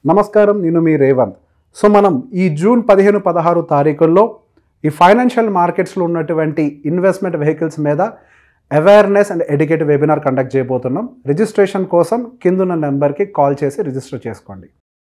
నమస్కారం నేను మీ రేవంత్ సో మనం ఈ జూన్ పదిహేను పదహారు తారీఖుల్లో ఈ ఫైనాన్షియల్ మార్కెట్స్లో ఉన్నటువంటి ఇన్వెస్ట్మెంట్ వెహికల్స్ మీద awareness and educative webinar conduct చేయబోతున్నాం రిజిస్ట్రేషన్ కోసం కిందున్న నెంబర్కి కాల్ చేసి రిజిస్టర్ చేసుకోండి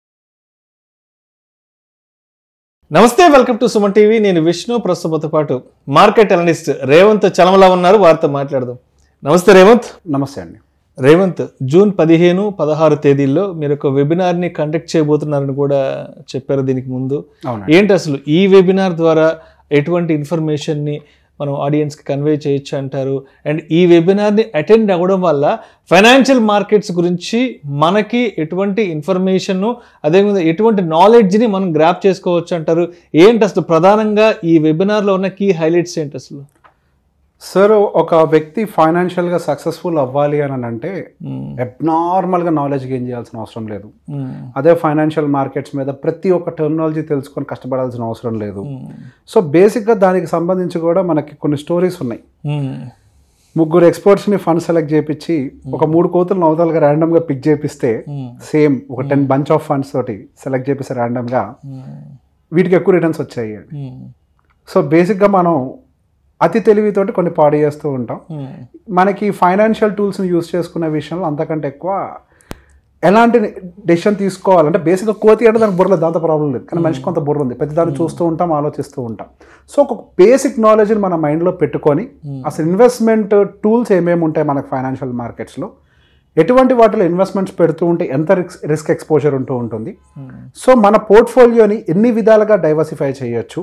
నమస్తే వెల్కమ్ టు సుమన్ టీవీ నేను విష్ణు ప్రస్తుతంతో పాటు మార్కెట్ అనలిస్ట్ రేవంత్ చలమలా ఉన్నారు వారితో మాట్లాడదాం నమస్తే రేవంత్ నమస్తే అండి రేవంత్ జూన్ పదిహేను పదహారు తేదీల్లో మీరు ఒక వెబినార్ని కండక్ట్ చేయబోతున్నారని కూడా చెప్పారు దీనికి ముందు అవునండి ఏంటి అసలు ఈ వెబినార్ ద్వారా ఎటువంటి ఇన్ఫర్మేషన్ని మనం ఆడియన్స్కి కన్వే చేయొచ్చు అంటారు అండ్ ఈ వెబినార్ని అటెండ్ అవ్వడం వల్ల ఫైనాన్షియల్ మార్కెట్స్ గురించి మనకి ఎటువంటి ఇన్ఫర్మేషన్ అదేవిధంగా ఎటువంటి నాలెడ్జ్ని మనం గ్రాప్ చేసుకోవచ్చు అంటారు ఏంటి అసలు ప్రధానంగా ఈ వెబినార్లో ఉన్న కీ హైలైట్స్ ఏంటి అసలు సార్ ఒక వ్యక్తి ఫైనాన్షియల్గా సక్సెస్ఫుల్ అవ్వాలి అని అంటే అబ్నార్మల్గా నాలెడ్జ్ గెయిన్ చేయాల్సిన అవసరం లేదు అదే ఫైనాన్షియల్ మార్కెట్స్ మీద ప్రతి ఒక్క టెక్నాలజీ తెలుసుకొని కష్టపడాల్సిన అవసరం లేదు సో బేసిక్గా దానికి సంబంధించి కూడా మనకి కొన్ని స్టోరీస్ ఉన్నాయి ముగ్గురు ఎక్స్పర్ట్స్ని ఫండ్ సెలెక్ట్ చేపించి ఒక మూడు కోతులు నవతలుగా ర్యాండమ్గా పిక్ చేపిస్తే సేమ్ ఒక టెన్ బంచ్ ఆఫ్ ఫండ్స్ తోటి సెలెక్ట్ చేపిస్తే ర్యాండమ్గా వీటికి ఎక్కువ రిటర్న్స్ వచ్చాయి సో బేసిక్గా మనం అతి తెలివితోటి కొన్ని పాడు చేస్తూ ఉంటాం మనకి ఫైనాన్షియల్ టూల్స్ని యూస్ చేసుకునే విషయంలో అంతకంటే ఎక్కువ ఎలాంటి డెసిషన్ తీసుకోవాలంటే బేసిక్గా కోతి అంటే దానికి బుర్ర లేదు దాంతో ప్రాబ్లం లేదు కానీ మనిషికి కొంత బుర్ర ఉంది ప్రతి దాన్ని చూస్తూ ఉంటాం ఆలోచిస్తూ ఉంటాం సో ఒక బేసిక్ నాలెడ్జ్ని మన మైండ్లో పెట్టుకొని అసలు ఇన్వెస్ట్మెంట్ టూల్స్ ఏమేమి ఉంటాయి మనకు ఫైనాన్షియల్ మార్కెట్స్లో ఎటువంటి వాటిలో ఇన్వెస్ట్మెంట్స్ పెడుతూ ఉంటే ఎంత రిస్క్ రిస్క్ ఎక్స్పోజర్ ఉంటూ ఉంటుంది సో మన పోర్ట్ఫోలియోని ఎన్ని విధాలుగా డైవర్సిఫై చేయొచ్చు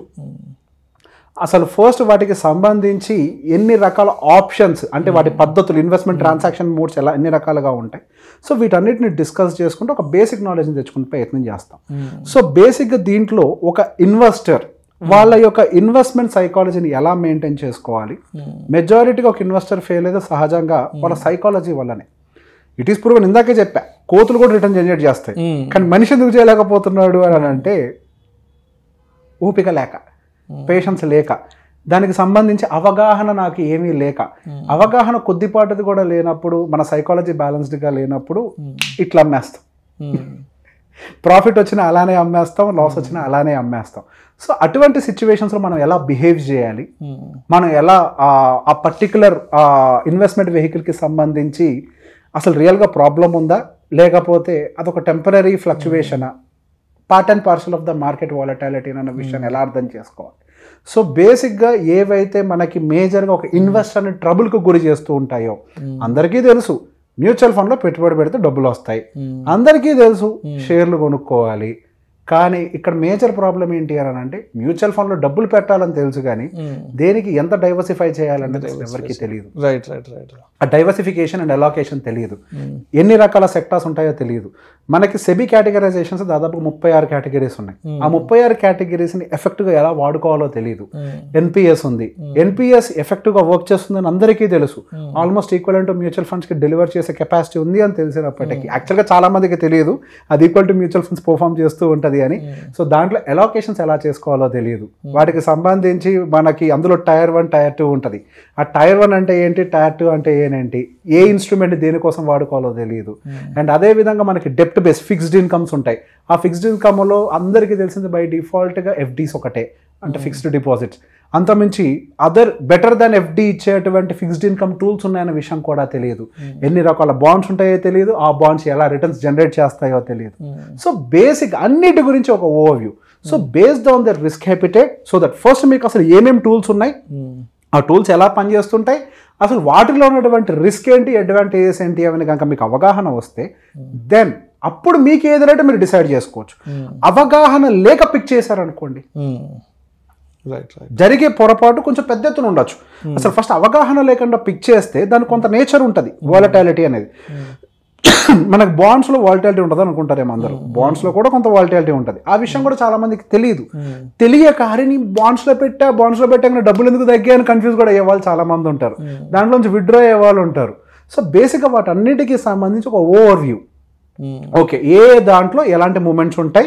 అసలు ఫస్ట్ వాటికి సంబంధించి ఎన్ని రకాల ఆప్షన్స్ అంటే వాటి పద్ధతులు ఇన్వెస్ట్మెంట్ ట్రాన్సాక్షన్ మోడ్స్ ఎలా ఎన్ని రకాలుగా ఉంటాయి సో వీటన్నిటిని డిస్కస్ చేసుకుంటూ ఒక బేసిక్ నాలెడ్జ్ని తెచ్చుకునే ప్రయత్నం చేస్తాం సో బేసిక్గా దీంట్లో ఒక ఇన్వెస్టర్ వాళ్ళ యొక్క ఇన్వెస్ట్మెంట్ సైకాలజీని ఎలా మెయింటైన్ చేసుకోవాలి మెజారిటీగా ఒక ఇన్వెస్టర్ ఫెయిల్ అయితే సహజంగా వాళ్ళ సైకాలజీ వల్లనే ఇట్ ఈస్ ప్రూవన్ ఇందాకే చెప్పా కోతులు కూడా రిటర్న్ జనరేట్ చేస్తాయి కానీ మనిషి ఎందుకు చేయలేకపోతున్నాడు అని అంటే ఓపిక లేక పేషెన్స్ లేక దానికి సంబంధించి అవగాహన నాకు ఏమీ లేక అవగాహన కొద్దిపాటిది కూడా లేనప్పుడు మన సైకాలజీ బ్యాలెన్స్డ్గా లేనప్పుడు ఇట్లా అమ్మేస్తాం ప్రాఫిట్ వచ్చినా అలానే అమ్మేస్తాం లాస్ వచ్చినా అలానే అమ్మేస్తాం సో అటువంటి సిచ్యువేషన్స్లో మనం ఎలా బిహేవ్ చేయాలి మనం ఎలా ఆ- ఆ పర్టికులర్ ఇన్వెస్ట్మెంట్ వెహికల్కి సంబంధించి అసలు రియల్గా ప్రాబ్లం ఉందా లేకపోతే అదొక టెంపరీ ఫ్లక్చువేషనా part and parcel of the market volatility అన్న విషయాన్ని ఎలా అర్థం చేసుకోవాలి సో బేసిక్గా ఏవైతే మనకి మేజర్గా ఒక ఇన్వెస్టర్ని ట్రబుల్కి గురి చేస్తూ ఉంటాయో అందరికీ తెలుసు మ్యూచువల్ ఫండ్లో పెట్టుబడి పెడితే డబ్బులు వస్తాయి అందరికీ తెలుసు షేర్లు కొనుక్కోవాలి కానీ ఇక్కడ మేజర్ ప్రాబ్లం ఏంటి అని అంటే మ్యూచువల్ ఫండ్లో డబ్బులు పెట్టాలని తెలుసు కానీ దేనికి ఎంత డైవర్సిఫై చేయాలన్నది అసలు ఎవరికీ తెలియదు రైట్ రైట్ రైట్ ఆ డైవర్సిఫికేషన్ అండ్ అలోకేషన్ తెలియదు ఎన్ని రకాల సెక్టార్స్ ఉంటాయో తెలియదు మనకి సెబీ కేటగరైజేషన్స్ దాదాపు ముప్పై ఆరు కేటగిరీస్ ఉన్నాయి ఆ ముప్పై ఆరు కేటగిరీస్ని ఎఫెక్ట్గా ఎలా వాడుకోవాలో తెలియదు ఎన్పిఎస్ ఉంది ఎన్పిఎస్ ఎఫెక్టివ్గా వర్క్ చేస్తుందని అందరికీ తెలుసు ఆల్మోస్ట్ ఈక్వల్ టు మ్యూచువల్ ఫండ్స్కి డెలివర్ చేసే కెపాసిటీ ఉంది అని తెలిసినప్పటికీ యాక్చువల్గా చాలా మందికి తెలియదు అది equal to mutual funds perform చేస్తూ ఉంటుంది అని సో దాంట్లో ఎలోకేషన్స్ ఎలా చేసుకోవాలో తెలియదు వాటికి సంబంధించి మనకి అందులో టైర్ వన్ టైర్ టూ ఉంటుంది ఆ టైర్ వన్ అంటే ఏంటి టైర్ టూ అంటే ఏంటి ఏ ఇన్స్ట్రుమెంట్ దేనికోసం వాడుకోవాలో తెలియదు అండ్ అదే విధంగా మనకి డెప్ట్ బేస్ ఫిక్స్డ్ ఇన్కమ్స్ ఉంటాయి ఆ ఫిక్స్డ్ ఇన్కమ్లో అందరికీ తెలిసింది బై డిఫాల్ట్గా ఎఫ్డీస్ ఒకటే అంటే ఫిక్స్డ్ డిపాజిట్స్ అంతమించి అదర్ బెటర్ దాన్ ఎఫ్డి ఇచ్చేటువంటి ఫిక్స్డ్ ఇన్కమ్ టూల్స్ ఉన్నాయన్న విషయం కూడా తెలియదు ఎన్ని రకాల బాండ్స్ ఉంటాయో తెలియదు ఆ బాండ్స్ ఎలా రిటర్న్స్ జనరేట్ చేస్తాయో తెలియదు సో బేసిక్ అన్నిటి గురించి ఒక overview so based on the risk appetite so that first మీకు అసలు ఏమేమి టూల్స్ ఉన్నాయి ఆ టూల్స్ ఎలా పనిచేస్తుంటాయి అసలు వాటిలో ఉన్నటువంటి రిస్క్ ఏంటి అడ్వాంటేజెస్ ఏంటి అని కనుక మీకు అవగాహన వస్తే దెన్ అప్పుడు మీకు ఏదైతే మీరు డిసైడ్ చేసుకోవచ్చు అవగాహన లేక పిక్ చేశారనుకోండి రైట్ రైట్ జరిగే పొరపాటు కొంచెం పెద్ద ఎత్తున ఉండొచ్చు అసలు ఫస్ట్ అవగాహన లేకుండా పిక్ చేస్తే దానికి కొంత నేచర్ ఉంటుంది వాలటాలిటీ అనేది మనకు బాండ్స్ లో వాలిటాలిటీ ఉంటుంది అనుకుంటారేమో అందరూ బాండ్స్ లో కూడా కొంత వాలిటాలిటీ ఉంటుంది ఆ విషయం కూడా చాలా మందికి తెలియదు తెలియక అరే నీ బాండ్స్ లో పెట్టా బాండ్స్ లో పెట్టాక డబ్బులు ఎందుకు తగ్గాయి అని కన్ఫ్యూజ్ కూడా అయ్యే వాళ్ళు చాలా మంది ఉంటారు దాంట్లోంచి విత్డ్రా అయ్యే వాళ్ళు ఉంటారు సో బేసిక్గా వాటన్నిటికీ సంబంధించి ఒక ఓవర్ వ్యూ ఓకే ఏ దాంట్లో ఎలాంటి మూమెంట్స్ ఉంటాయి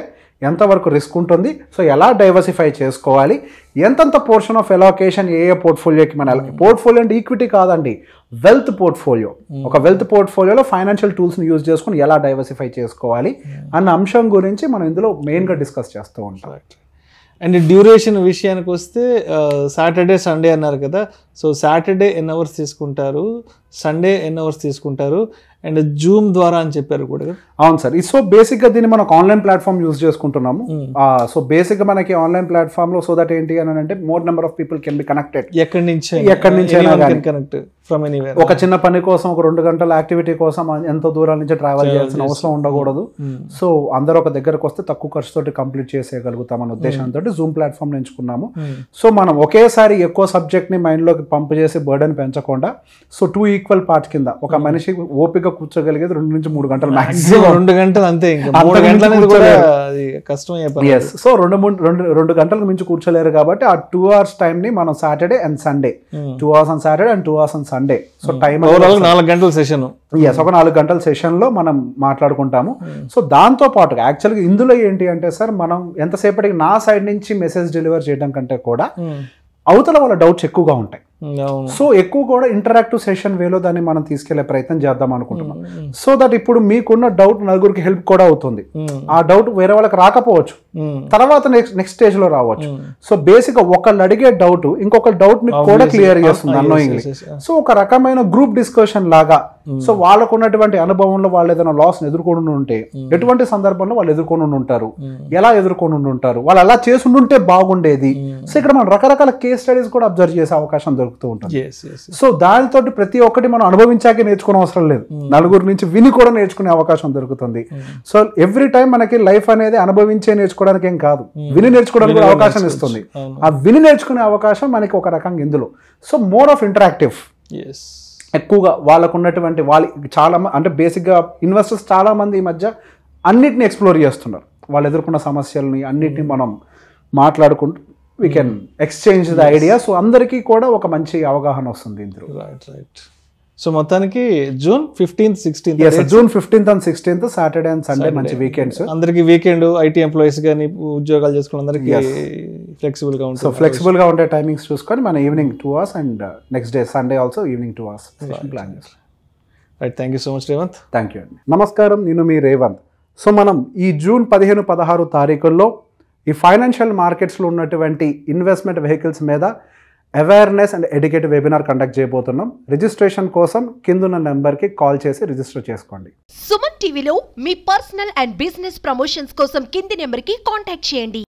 ఎంతవరకు రిస్క్ ఉంటుంది సో ఎలా డైవర్సిఫై చేసుకోవాలి ఎంతంత పోర్షన్ ఆఫ్ ఎలోకేషన్ ఏ ఏ పోర్ట్ఫోలియోకి మన పోర్ట్ఫోలియో అంటే ఈక్విటీ కాదండి వెల్త్ పోర్ట్ఫోలియో ఒక వెల్త్ పోర్ట్ఫోలియోలో ఫైనాన్షియల్ టూల్స్ని యూజ్ చేసుకుని ఎలా డైవర్సిఫై చేసుకోవాలి అన్న అంశం గురించి మనం ఇందులో మెయిన్గా డిస్కస్ చేస్తూ ఉంటాం అండ్ డ్యూరేషన్ విషయానికి వస్తే సాటర్డే సండే అన్నారు కదా సో సాటర్డే ఎన్ అవర్స్ తీసుకుంటారు సండే ఎన్ అవర్స్ తీసుకుంటారు అండ్ జూమ్ ద్వారా అని చెప్పారు కూడా కదా అవును సార్ సో బేసిక్ గా దీన్ని మనకు ఆన్లైన్ ప్లాట్ఫామ్ యూజ్ చేసుకుంటున్నాము సో బేసిక్ గా మనకి ఆన్లైన్ ప్లాట్ఫామ్ లో సో దట్ ఏంటి అని అంటే more number of people can be connected ఎక్కడి నుంచి ఎక్కడి నుంచి అయినా కానీ. కనెక్ట్ ఫ్రమ్ ఎనీవేర్ ఒక చిన్న పని కోసం ఒక రెండు గంటల యాక్టివిటీ కోసం ఎంతో దూరం నుంచి ట్రావెల్ చేయాల్సిన అవసరం ఉండకూడదు సో అందరూ ఒక దగ్గరకు వస్తే తక్కువ ఖర్చుతోటి కంప్లీట్ చేసేయగలుగుతాం అనే ఉద్దేశంతో జూమ్ ప్లాట్ఫామ్ ఎంచుకున్నాము సో మనం ఒకేసారి ఎక్కువ సబ్జెక్ట్ ని మైండ్ లోకి పంప్ చేసి బర్డెన్ పెంచకుండా సో టూ ఈక్వల్ పార్ట్స్ కింద ఒక మనిషి ఓపిక కూర్చోగలిగేది రెండు నుంచి మూడు గంటలు మాక్సిమం రెండు గంటలు అంతే ఇంకా అంతకు మూడు మించి గంటలు అనేది కూడా కూర్చోలేరు. అది కష్టం అయ్యే పని ఎస్ సో రెండు మూడు రెండు రెండు గంటలకు మించి కూర్చోలేరు కాబట్టి ఆ టూ అవర్స్ టైం ని మనం Saturday and Sunday two hours on Saturday and two hours on Sunday so time overall నాలుగు గంటల సెషన్ ఎస్ ఒక నాలుగు గంటల సెషన్ లో మనం మాట్లాడుకుంటాము సో దాంతో పాటుగా యాక్చువల్గా ఇందులో ఏంటి అంటే సార్ మనం ఎంతసేపటికి నా సైడ్ నుంచి మెసేజ్ డెలివర్ చేయడం కంటే కూడా అవతల వాళ్ళ డౌట్స్ ఎక్కువగా ఉంటాయి అవును సో ఎక్కువ కూడా ఇంటరాక్టివ్ సెషన్ వేలో దాన్ని మనం తీసుకెళ్లే ప్రయత్నం చేద్దాం అనుకుంటున్నాం సో దట్ ఇప్పుడు మీకున్న డౌట్ నలుగురికి హెల్ప్ కూడా అవుతుంది ఆ డౌట్ వేరే వాళ్ళకి రాకపోవచ్చు తర్వాత నెక్స్ట్ నెక్స్ట్ స్టేజ్ లో రావచ్చు సో బేసిక్ ఒకళ్ళు అడిగే డౌట్ ఇంకొక డౌట్ ని కూడా క్లియర్ చేస్తుంది అన్నోయింగ్లీ yes, yes. సో ఒక రకమైన గ్రూప్ డిస్కషన్ లాగా సో వాళ్ళకు ఉన్నటువంటి అనుభవంలో వాళ్ళు ఏదైనా లాస్ ఎదుర్కొని ఉంటే ఎటువంటి సందర్భంలో వాళ్ళు ఎదుర్కొని ఉంటారు ఎలా ఎదుర్కొని ఉంటారు వాళ్ళు అలా చేసి ఉంటే బాగుండేది సో ఇక్కడ మనం రకరకాల కేస్ స్టడీస్ కూడా అబ్జర్వ్ చేసే అవకాశం దొరుకుతూ ఉంటుంది ఎస్ ఎస్ సో దానితో ప్రతి ఒక్కటి మనం అనుభవించాకే నేర్చుకునే అవసరం లేదు నలుగురు నుంచి విని కూడా నేర్చుకునే అవకాశం దొరుకుతుంది సో ఎవ్రీ టైం మనకి లైఫ్ అనేది అనుభవించే నేర్చుకోవడానికి ఏం కాదు విని నేర్చుకోవడానికి కూడా అవకాశం ఇస్తుంది అవును. ఆ విని నేర్చుకునే అవకాశం మనకి ఒక రకంగా ఇందులో సో మోర్ ఆఫ్ ఇంటరాక్టివ్ ఎస్ ఎక్కువగా వాళ్ళకు ఉన్నటువంటి వాళ్ళ చాలా మ- అంటే బేసిక్గా ఇన్వెస్టర్స్ చాలా మంది ఈ మధ్య అన్నిటిని ఎక్స్ప్లోర్ చేస్తున్నారు వాళ్ళు ఎదుర్కొన్న సమస్యల్ని అన్నిటిని మనం మాట్లాడుకుంటూ we can exchange the idea so అందరికీ కూడా ఒక మంచి అవగాహన వస్తుంది ఇందులో రైట్ రైట్ సో మొత్తానికి June fifteenth sixteenth yes June fifteenth and sixteenth Saturday and Sunday మంచి వీకెండ్స్ అందరికి వీకెండ్ ఐటీ ఎంప్లాయీస్ కానీ ఉద్యోగాలు చేసుకున్న అందరికి ఫ్లెక్సిబుల్ గా సో ఉంటుంది ఫ్లెక్సిబుల్ గా ఉండే టైమింగ్స్ చూసుకొని మన evening two hours and next day Sunday also evening two hours plan చేస్తాం right thank you so much Revanth thank you అండి నమస్కారం నేను మీ రేవంత్ సో మనం ఈ జూన్ పదిహేను పదహారు తారీఖుల్లో ఈ ఫైనాన్షియల్ మార్కెట్స్లో ఉన్నటువంటి ఇన్వెస్ట్మెంట్ వెహికల్స్ మీద awareness and educative webinar conduct చేయబోతున్నాం రిజిస్ట్రేషన్ కోసం కిందున్న నెంబర్కి కాల్ చేసి రిజిస్టర్ చేసుకోండి సుమన్ టీవీలో మీ పర్సనల్ అండ్ బిజినెస్ ప్రమోషన్స్ కోసం కింది నెంబర్కి కాంటాక్ట్ చేయండి